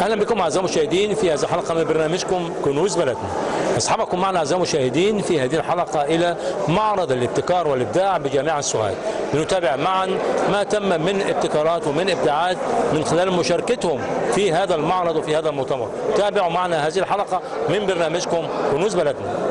اهلا بكم اعزائي المشاهدين في هذه الحلقه من برنامجكم كنوز بلدنا. اصحابكم معنا اعزائي المشاهدين في هذه الحلقه الى معرض الابتكار والابداع بجامعه سوهاج. لنتابع معا ما تم من ابتكارات ومن ابداعات من خلال مشاركتهم في هذا المعرض وفي هذا المؤتمر. تابعوا معنا هذه الحلقه من برنامجكم كنوز بلدنا.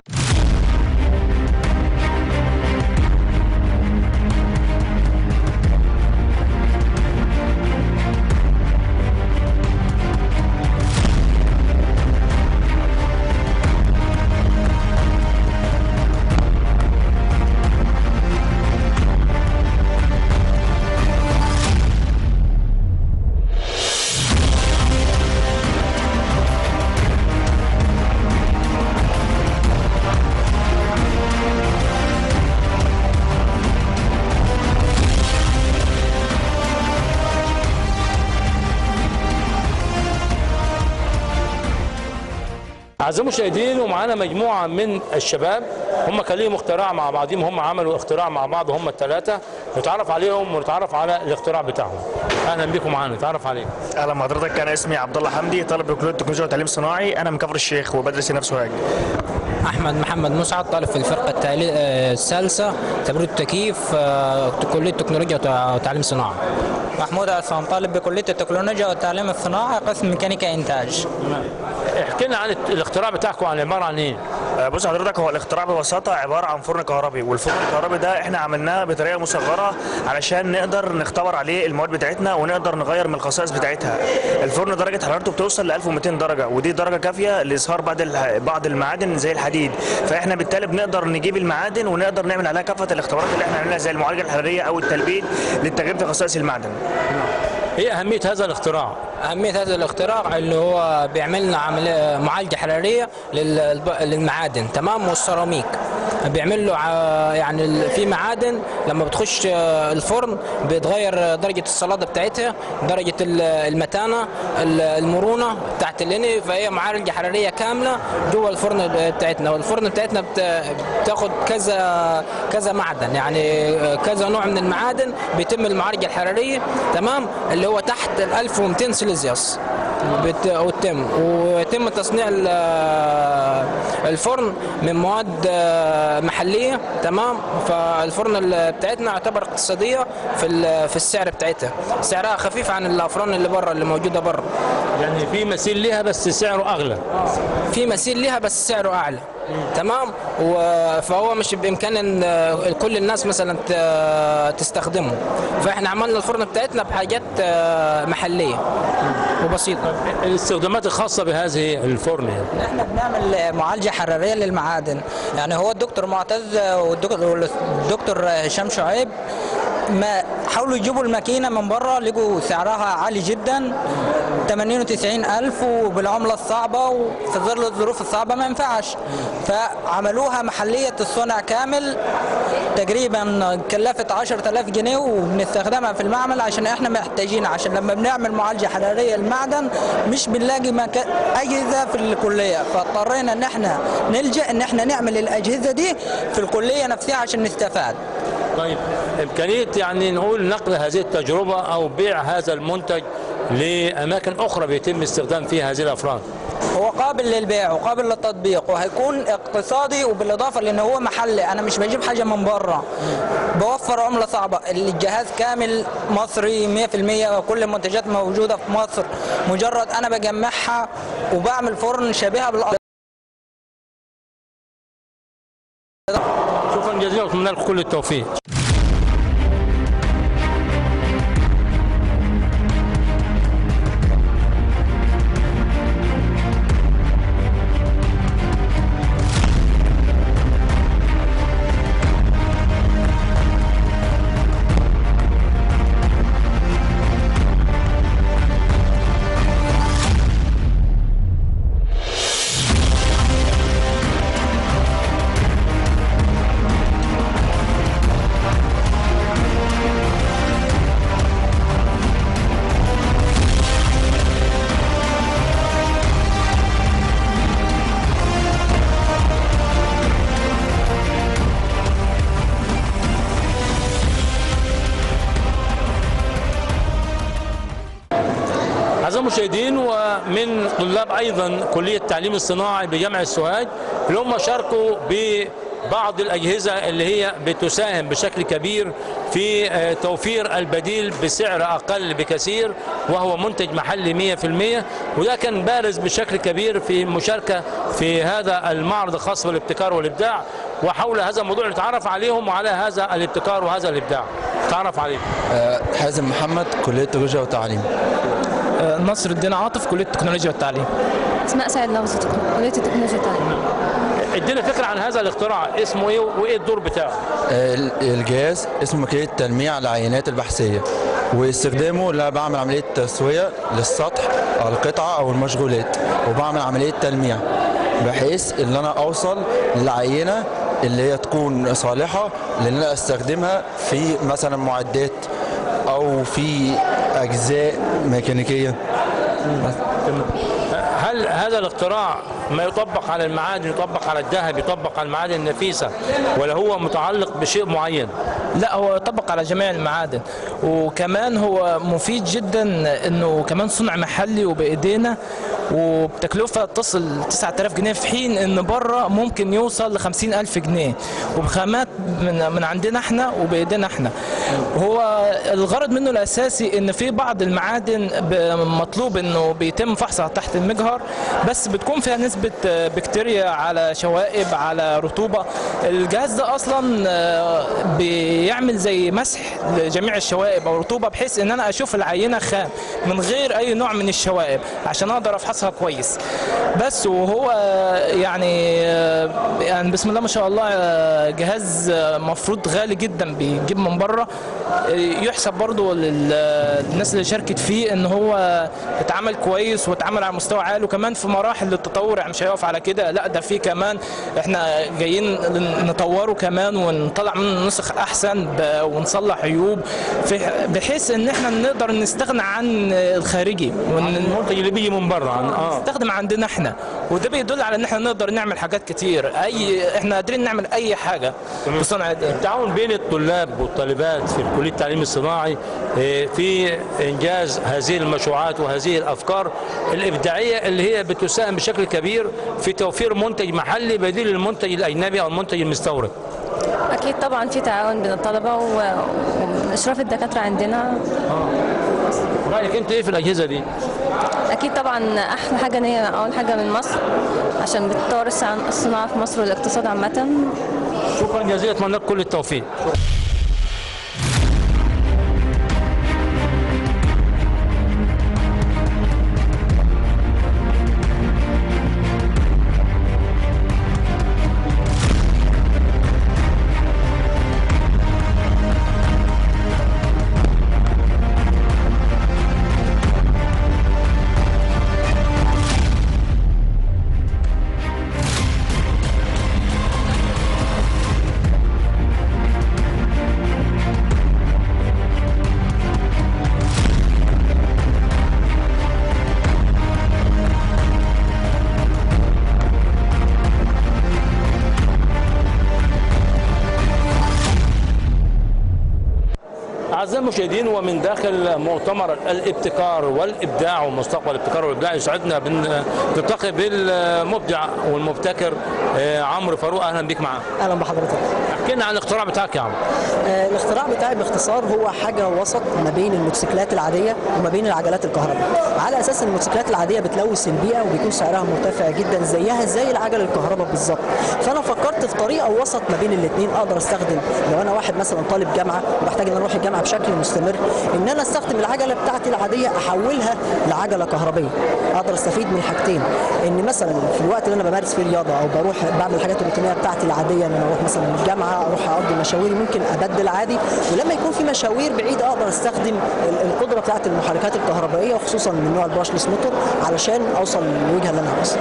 أعزائي المشاهدين ومعانا مجموعة من الشباب هم كان ليهم اختراع مع بعضهم هم عملوا اختراع مع بعض هم الثلاثة نتعرف عليهم ونتعرف على الاختراع بتاعهم أهلا بكم معانا نتعرف عليكم اهلا بحضرتك انا اسمي عبد الله حمدي طالب بكليه التكنولوجيا والتعليم الصناعي انا من كفر الشيخ وبدرس هنا في سوهاج احمد محمد مسعد طالب في الفرقه التالي- آه، الثالثه تبريد التكييف آه، كليه التكنولوجيا وتع- وتعليم صناعه محمود عصام طالب بكلية التكنولوجيا والتعليم الصناعي قسم ميكانيكا إنتاج احكي لنا عن الاختراع بتاعكم عن عبارة عن إيه؟ آه، بص حضرتك هو الاختراع ببساطه عباره عن فرن كهربي والفرن الكهربي ده احنا عملناه بطريقه مصغره علشان نقدر نختبر عليه المواد بتاعتنا ونقدر نغير من الخصائص بتاعتها الفرن درجه حرارته بتوصل ل 1200 درجه ودي درجه كافيه لاظهار بعض الح- بعض المعادن زي الحديد فاحنا بالتالي بنقدر نجيب المعادن ونقدر نعمل عليها كافه الاختبارات اللي احنا عملناها زي المعالجه الحراريه او التلبيد للتغيير في خصائص المعدن إيه أهمية هذا الاختراع؟ اهميه هذا الاختراع اللي هو بيعمل لنا عمليه معالجه حراريه لل- للمعادن تمام والسيراميك بيعمل له ع- يعني ال- في معادن لما بتخش آه، الفرن بيتغير درجه الصلاده بتاعتها درجه ال- المتانه ال- المرونه بتاعت الليني فهي معالجه حراريه كامله جوه الفرن بتاعتنا والفرن بتاعتنا بت- بتاخد كذا كذا معدن يعني آه، كذا نوع من المعادن بيتم المعالجه الحراريه تمام اللي هو تحت ال 1200 سيليزيوس بت- وتم ويتم تصنيع ال- الفرن من مواد آه، محليه تمام فالفرن ال- بتاعتنا يعتبر اقتصاديه في ال- في السعر بتاعتها سعرها خفيف عن الافران اللي بره اللي موجوده بره يعني في مثيل لها بس سعره أغلى في مثيل لها بس سعره اعلى تمام و- فهو مش بامكان ان آه، كل الناس مثلا ت- تستخدمه فاحنا عملنا الفرن بتاعتنا بحاجات آه، محليه وبسيطه الاستخدامات الخاصة بهذه الفرن يعني. احنا بنعمل معالجة حرارية للمعادن يعني هو الدكتور معتز والدكتور والدكتور هشام شعيب ما حاولوا يجيبوا الماكينة من بره لقوا سعرها عالي جدا 80 و90 ألف وبالعملة الصعبة وفي ظل الظروف الصعبة ما ينفعش فعملوها محلية الصنع كامل تقريبا كلفت 10000 جنيه وبنستخدمها في المعمل عشان احنا محتاجين عشان لما بنعمل معالجة حرارية للمعدن مش بنلاقي مكان أجهزة في الكلية فاضطرينا ان احنا نلجأ ان احنا نعمل الأجهزة دي في الكلية نفسها عشان نستفاد طيب إمكانية يعني نقول نقل هذه التجربة أو بيع هذا المنتج لأماكن أخرى بيتم استخدام فيها هذه الأفران هو قابل للبيع وقابل للتطبيق وهيكون اقتصادي وبالاضافه لان هو محلي انا مش بجيب حاجه من بره بوفر عمله صعبه الجهاز كامل مصري 100% وكل المنتجات موجوده في مصر مجرد انا بجمعها وبعمل فرن شبيهه بالأرض شكرا جزيلا واتمنى لكم كل التوفيق أعزائي المشاهدين ومن طلاب أيضا كلية التعليم الصناعي بجامعة السوهاج اللي هم شاركوا ببعض الأجهزة اللي هي بتساهم بشكل كبير في آه، توفير البديل بسعر أقل بكثير وهو منتج محلي 100% وده كان بارز بشكل كبير في مشاركة في هذا المعرض الخاص بالابتكار والإبداع وحول هذا الموضوع نتعرف عليهم وعلى هذا الابتكار وهذا الإبداع تعرف عليهم آه، حازم محمد كلية التكنولوجيا والتعليم نصر الدين عاطف كليه التكنولوجيا والتعليم اسماء سعيد لفظ كلية التكنولوجيا والتعليم ادينا فكرة عن هذا الاختراع اسمه ايه وايه الدور بتاعه آه، ال- الجهاز اسمه ماكينة تلميع العينات البحثية واستخدامه اللي أنا بعمل عملية تسوية للسطح أو القطعة أو المشغولات وبعمل عملية تلميع بحيث ان انا اوصل للعينة اللي هي تكون صالحة لان انا استخدمها في مثلا معدات او في اجزاء ميكانيكية هل هذا الاختراع ما يطبق على المعادن يطبق على الذهب يطبق على المعادن النفيسة ولا هو متعلق بشيء معين لا هو يطبق على جميع المعادن وكمان هو مفيد جدا انه كمان صنع محلي وبايدينا وبتكلفة تصل 9000 جنيه في حين ان بره ممكن يوصل ل 50000 جنيه وبخامات من من عندنا احنا وبايدينا احنا هو الغرض منه الاساسي ان في بعض المعادن ب- مطلوب انه بيتم فحصها تحت المجهر بس بتكون فيها نسبة بكتيريا على شوائب على رطوبة الجهاز ده اصلا آه، بيعمل زي مسح لجميع الشوائب او رطوبة بحيث ان انا اشوف العينة خام من غير اي نوع من الشوائب عشان اقدر افحصها كويس بس وهو يعني آه، يعني بسم الله ما شاء الله آه، جهاز آه، مفروض غالي جدا بيجيب من بره آه، يحسب برضو لل- للناس اللي شاركت فيه ان هو اتعمل كويس واتعمل على مستوى عالي وكمان في مراحل التطور يعني مش هيقف على كده لا ده في كمان احنا جايين نطوره كمان ونطلع منه نسخ احسن ب- ونصلح عيوب في- بحيث ان احنا نقدر نستغنى عن الخارجي ون- المنتج اللي بيجي من بره عن اه نستخدم عندنا احنا وده بيدل على ان احنا نقدر نعمل حاجات كتير اي احنا قادرين نعمل اي حاجه بصنع ايدينا التعاون بين الطلاب والطالبات في كلية التعليم الصناعي آه، في إنجاز هذه المشروعات وهذه الأفكار الإبداعية اللي هي بتساهم بشكل كبير في توفير منتج محلي بديل للمنتج الأجنبي أو المنتج المستورد أكيد طبعا في تعاون بين الطلبة و- وإشراف الدكاترة عندنا رأيك أنت إيه في الأجهزة دي؟ أكيد طبعا أحلى حاجة إن هي أول حاجة من مصر عشان بتطور الصناعة الصناعة في مصر والاقتصاد عامة شكرا جزيلا أتمنى لك كل التوفيق أعزائي المشاهدين ومن داخل مؤتمر الابتكار والإبداع ومستقبل الابتكار والإبداع يسعدنا بن نلتقي بالمبدع والمبتكر آه، عمرو فاروق أهلا بك معنا اهلا بحضرتك احكي لنا عن الاختراع بتاعك يا عمرو آه، الاختراع بتاعي باختصار هو حاجه وسط ما بين الموتوسيكلات العاديه وما بين العجلات الكهرباء على اساس ان الموتوسيكلات العاديه بتلوث البيئه وبيكون سعرها مرتفع جدا زيها زي العجل الكهرباء بالظبط فانا فكرت في طريقه وسط ما بين الاثنين اقدر استخدم لو انا واحد مثلا طالب جامعه وبحتاج ان أنا اروح الجامعه بشكل مستمر ان انا استخدم العجله بتاعتي العاديه احولها لعجله كهربيه اقدر استفيد من حاجتين ان مثلا في الوقت اللي انا بمارس فيه رياضه او بروح بعمل الحاجات الروتينيه بتاعتي العاديه ان انا اروح مثلا الجامعه اروح اقضي مشاويري ممكن ابدل عادي ولما يكون في مشاوير بعيده اقدر استخدم ال- القدره بتاعت المحركات الكهربائيه وخصوصا من نوع البراشلس موتور علشان اوصل للوجهه اللي انا عاوزها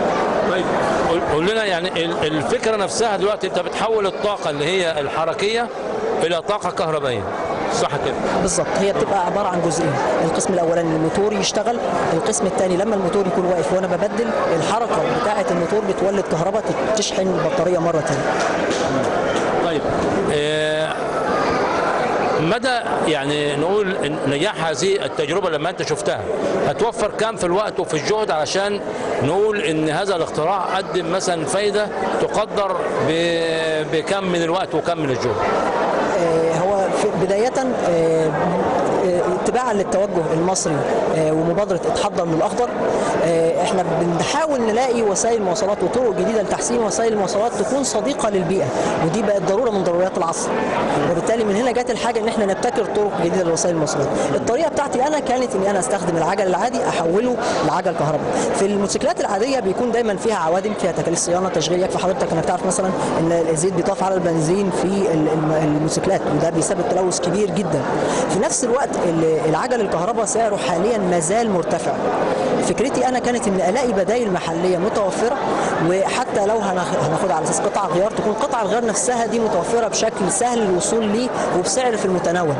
طيب قول- قول لنا يعني ال- الفكرة نفسها دلوقتي أنت بتحول الطاقة اللي هي الحركية إلى طاقة كهربائية صح كده بالظبط هي بتبقى عباره عن جزئين القسم الاولاني الموتور يشتغل القسم الثاني لما الموتور يكون واقف وانا ببدل الحركه بتاعه الموتور بتولد كهرباء تشحن البطاريه مره ثانيه طيب آه، مدى يعني نقول إن نجاح هذه التجربه لما انت شفتها هتوفر كام في الوقت وفي الجهد علشان نقول ان هذا الاختراع قدم مثلا فايده تقدر ب- بكم من الوقت وكم من الجهد آه، هو في- بداية آه، آه، اتباعا للتوجه المصري آه، ومبادرة اتحضر للأخضر آه، احنا بنحاول نلاقي وسائل مواصلات وطرق جديدة لتحسين وسائل المواصلات تكون صديقة للبيئة ودي بقت ضرورة من ضروريات العصر وبالتالي من هنا جت الحاجة ان احنا نبتكر طرق جديدة لوسائل المواصلات الطريقة بتاعتي انا كانت اني انا استخدم العجل العادي احوله لعجل كهرباء في الموتوسيكلات العادية بيكون دايما فيها عوادم فيها تكاليف صيانة تشغيل يكفي حضرتك انك تعرف مثلا ان الزيت بيطاف على البنزين في ال- الم- الموتوسيكلات وده بيسبب تلوث كبير جدا في نفس الوقت ال- العجل الكهرباء سعره حاليا ما زال مرتفع فكرتي انا كانت ان الاقي بدائل محليه متوفره وحتى لو هناخ- هناخدها على اساس قطع غيار تكون قطع الغيار نفسها دي متوفره بشكل سهل الوصول ليه وبسعر في المتناول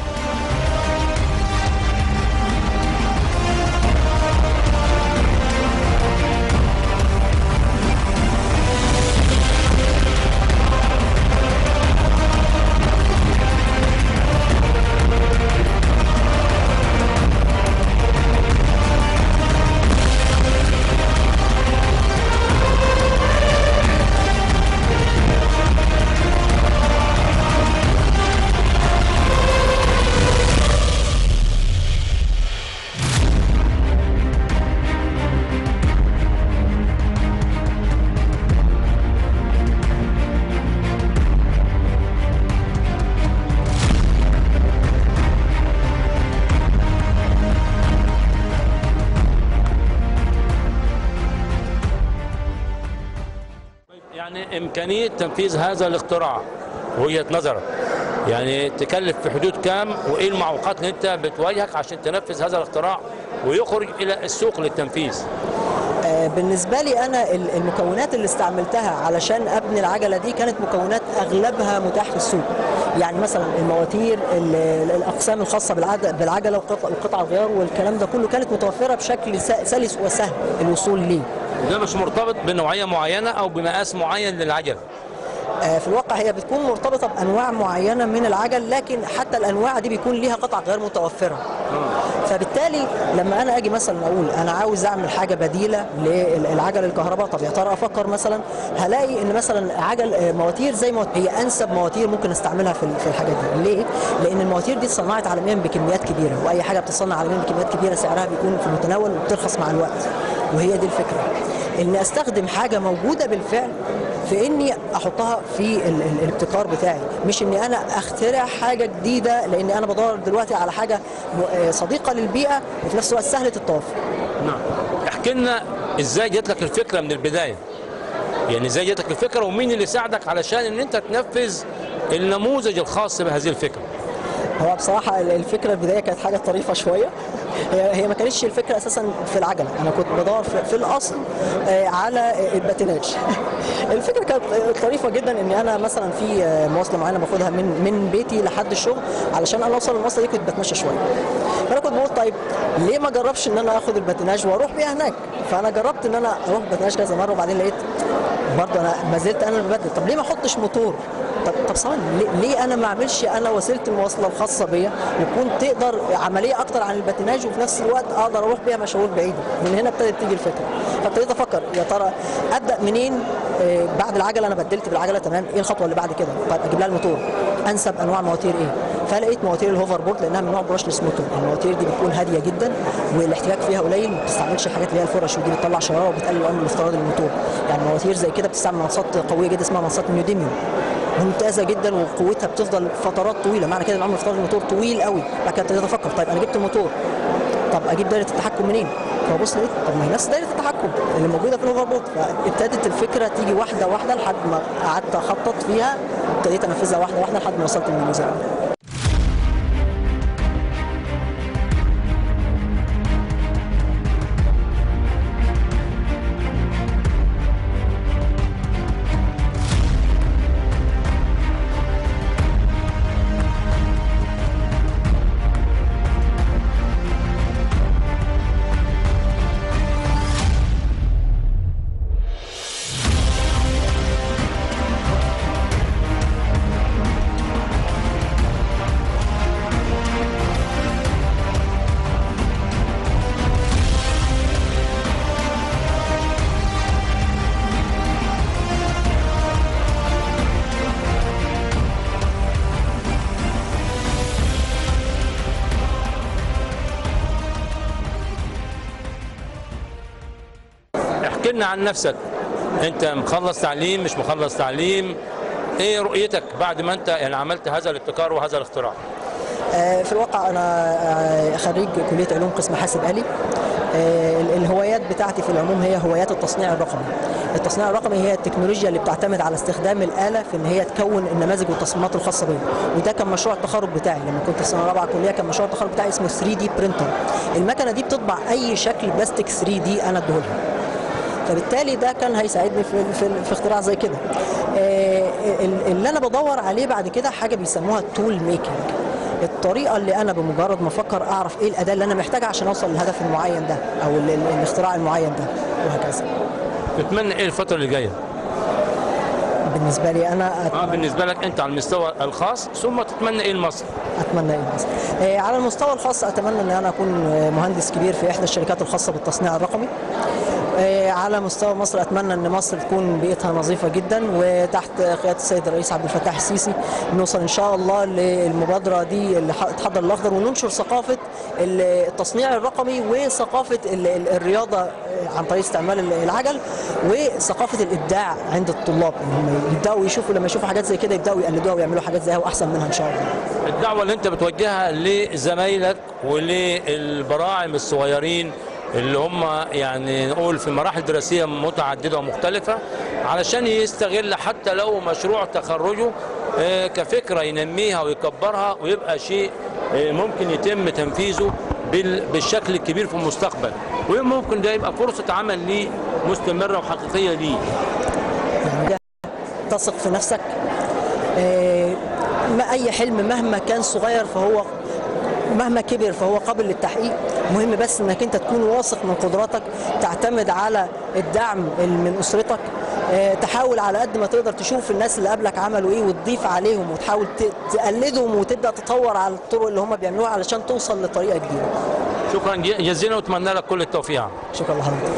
يعني امكانيه تنفيذ هذا الاختراع وجهه نظرك يعني تكلف في حدود كام وايه المعوقات اللي انت بتواجهك عشان تنفذ هذا الاختراع ويخرج الى السوق للتنفيذ آه، بالنسبة لي أنا ال- المكونات اللي استعملتها علشان أبني العجلة دي كانت مكونات أغلبها متاح في السوق يعني مثلا المواتير ال- ال- الأقسام الخاصة بالعد- بالعجلة وقطع وقطع الغيار والكلام ده كله كانت متوفرة بشكل س- سلس وسهل الوصول ليه ده مش مرتبط بنوعيه معينه او بمقاس معين للعجله آه، في الواقع هي بتكون مرتبطة بأنواع معينة من العجل لكن حتى الأنواع دي بيكون ليها قطع غير متوفرة فبالتالي لما أنا أجي مثلا أقول أنا عاوز أعمل حاجة بديلة للعجل الكهرباء طب يا ترى أفكر مثلا هلاقي إن مثلا عجل آه، مواتير زي مواتير هي أنسب مواتير ممكن استعملها في في الحاجات دي ليه؟ لأن المواتير دي اتصنعت عالميا بكميات كبيرة وأي حاجة بتصنع عالميا بكميات كبيرة سعرها بيكون في المتناول وبترخص مع الوقت وهي دي الفكرة إني أستخدم حاجة موجودة بالفعل في اني احطها في ال- ال- الابتكار بتاعي مش اني انا اخترع حاجه جديده لان انا بدور دلوقتي على حاجه م- آه صديقه للبيئه وفي نفس الوقت سهله التوفر نعم احكي لنا ازاي جات لك الفكره من البدايه يعني ازاي جات لك الفكره ومين اللي ساعدك علشان ان انت تنفذ النموذج الخاص بهذه الفكره هو بصراحه ال- الفكره البدايه كانت حاجه طريفه شويه هي هي ما كانتش الفكره اساسا في العجله انا كنت بدور في, في الاصل آه، على آه، الباتيناج الفكره كانت آه، طريفه جدا ان انا مثلا في آه، مواصله معينه باخدها من من بيتي لحد الشغل علشان انا اوصل المواصله دي كنت بتمشى شويه فانا كنت بقول طيب ليه ما اجربش ان انا اخد الباتيناج واروح بيها هناك فانا جربت ان انا اروح باتيناج كذا مره وبعدين لقيت برضه انا ما زلت انا اللي ببدل طب ليه ما احطش موتور طب طب ثواني ليه, ليه انا ما اعملش انا وسيله المواصله الخاصه بيا وتكون تقدر عمليه اكتر عن الباتيناج وفي نفس الوقت اقدر اروح بيها مشاوير بعيده من هنا ابتدت تيجي الفكره فابتديت افكر يا ترى ابدا منين آه، بعد العجله انا بدلت بالعجله تمام ايه الخطوه اللي بعد كده طيب اجيب لها الموتور انسب انواع مواتير ايه فلقيت مواتير الهوفر بورد لانها من نوع براشلس موتور المواتير دي بتكون هاديه جدا والاحتكاك فيها قليل ما بتستعملش الحاجات اللي هي الفرش ودي بتطلع شراره وبتقلل الامر الافتراضي للموتور يعني مواتير زي كده بتستعمل منصات قويه جدا اسمها منصات نيوديميوم ممتازه جدا وقوتها بتفضل فترات طويله معنى كده ان عمر افتراضي الموتور طويل قوي بعد كده ابتديت افكر طيب انا جبت الموتور طب اجيب دايره التحكم منين؟ فبص لقيت طب ما هي نفس دايره التحكم اللي موجوده في الهوفر بورد فابتدت الفكره تيجي واحده واحده لحد ما قعدت اخطط فيها ابتديت انفذها واحده واحده لحد ما وصلت للنموذج احكي لنا عن نفسك انت مخلص تعليم مش مخلص تعليم ايه رؤيتك بعد ما انت يعني عملت هذا الابتكار وهذا الاختراع آه، في الواقع انا آه، خريج كليه علوم قسم حاسب آلي آه، ال- الهوايات بتاعتي في العموم هي هوايات التصنيع الرقمي التصنيع الرقمي هي التكنولوجيا اللي بتعتمد على استخدام الآلة في ان هي تكون النماذج والتصميمات الخاصة بيا وده كان مشروع التخرج بتاعي لما كنت في سنة رابعة كلية كان مشروع التخرج بتاعي اسمه 3 دي برينتر المكنة دي بتطبع اي شكل بلاستيك 3 دي انا اديهولها فبالتالي ده كان هيساعدني في في, في اختراع زي كده آه، ال- اللي انا بدور عليه بعد كده حاجه بيسموها التول ميكنج الطريقه اللي انا بمجرد ما افكر اعرف ايه الاداه اللي انا محتاجها عشان اوصل للهدف المعين ده او ال- ال- الاختراع المعين ده وهكذا تتمنى ايه الفتره اللي جايه بالنسبه لي انا اه بالنسبه لك انت على المستوى الخاص ثم تتمنى ايه لمصر اتمنى ايه بس آه، على المستوى الخاص اتمنى ان انا اكون آه، مهندس كبير في احدى الشركات الخاصه بالتصنيع الرقمي آه، على مستوى مصر اتمنى ان مصر تكون بيئتها نظيفه جدا وتحت قياده السيد الرئيس عبد الفتاح السيسي نوصل ان شاء الله للمبادره دي اللي ح- اتحضر الاخضر وننشر ثقافه ال- التصنيع الرقمي وثقافه ال- ال- الرياضه آه، عن طريق استعمال ال- العجل وثقافه الابداع عند الطلاب ان هم يبداوا يشوفوا لما يشوفوا حاجات زي كده يبداوا يقلدوها ويعملوا حاجات زيها واحسن منها ان شاء الله الدعوه اللي انت بتوجهها لزمايلك وللبراعم الصغيرين اللي هم يعني نقول في مراحل دراسيه متعدده ومختلفه علشان يستغل حتى لو مشروع تخرجه آه، كفكره ينميها ويكبرها ويبقى شيء آه، ممكن يتم تنفيذه بال- بالشكل الكبير في المستقبل وممكن ده يبقى فرصه عمل ليه مستمره وحقيقيه ليه تثق في نفسك آه، ما اي حلم مهما كان صغير فهو مهما كبر فهو قابل للتحقيق مهم بس انك انت تكون واثق من قدراتك تعتمد على الدعم من اسرتك آه، تحاول على قد ما تقدر تشوف الناس اللي قبلك عملوا ايه وتضيف عليهم وتحاول ت- تقلدهم وتبدا تطور على الطرق اللي هم بيعملوها علشان توصل لطريقه جديده شكرا جزيلا واتمنى لك كل التوفيق شكرا لحضرتك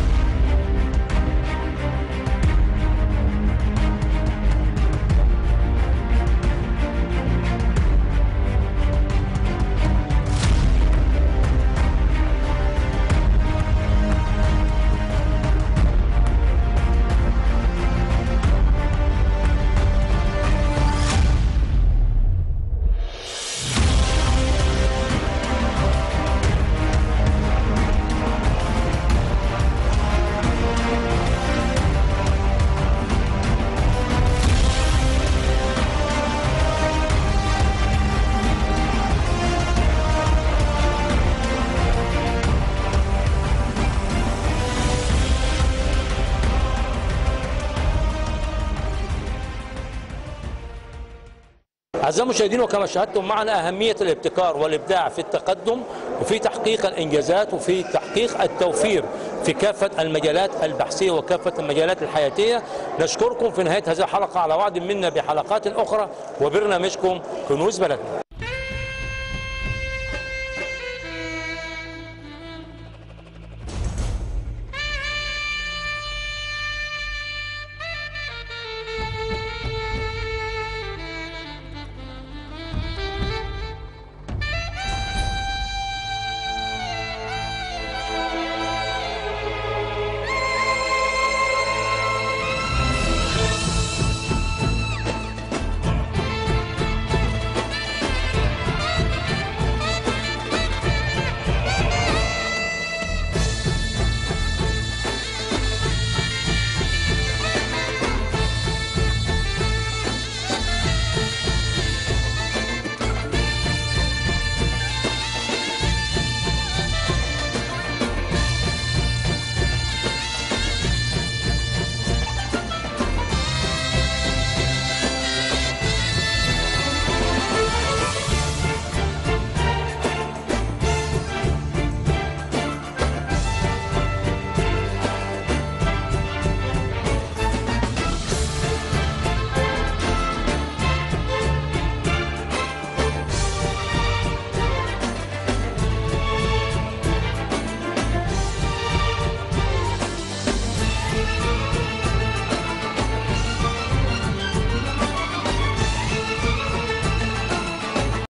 أعزائي المشاهدين وكما شاهدتم معنا أهمية الابتكار والإبداع في التقدم وفي تحقيق الإنجازات وفي تحقيق التوفير في كافة المجالات البحثية وكافة المجالات الحياتية نشكركم في نهاية هذه الحلقة على وعد منا بحلقات أخرى وبرنامجكم كنوز بلدنا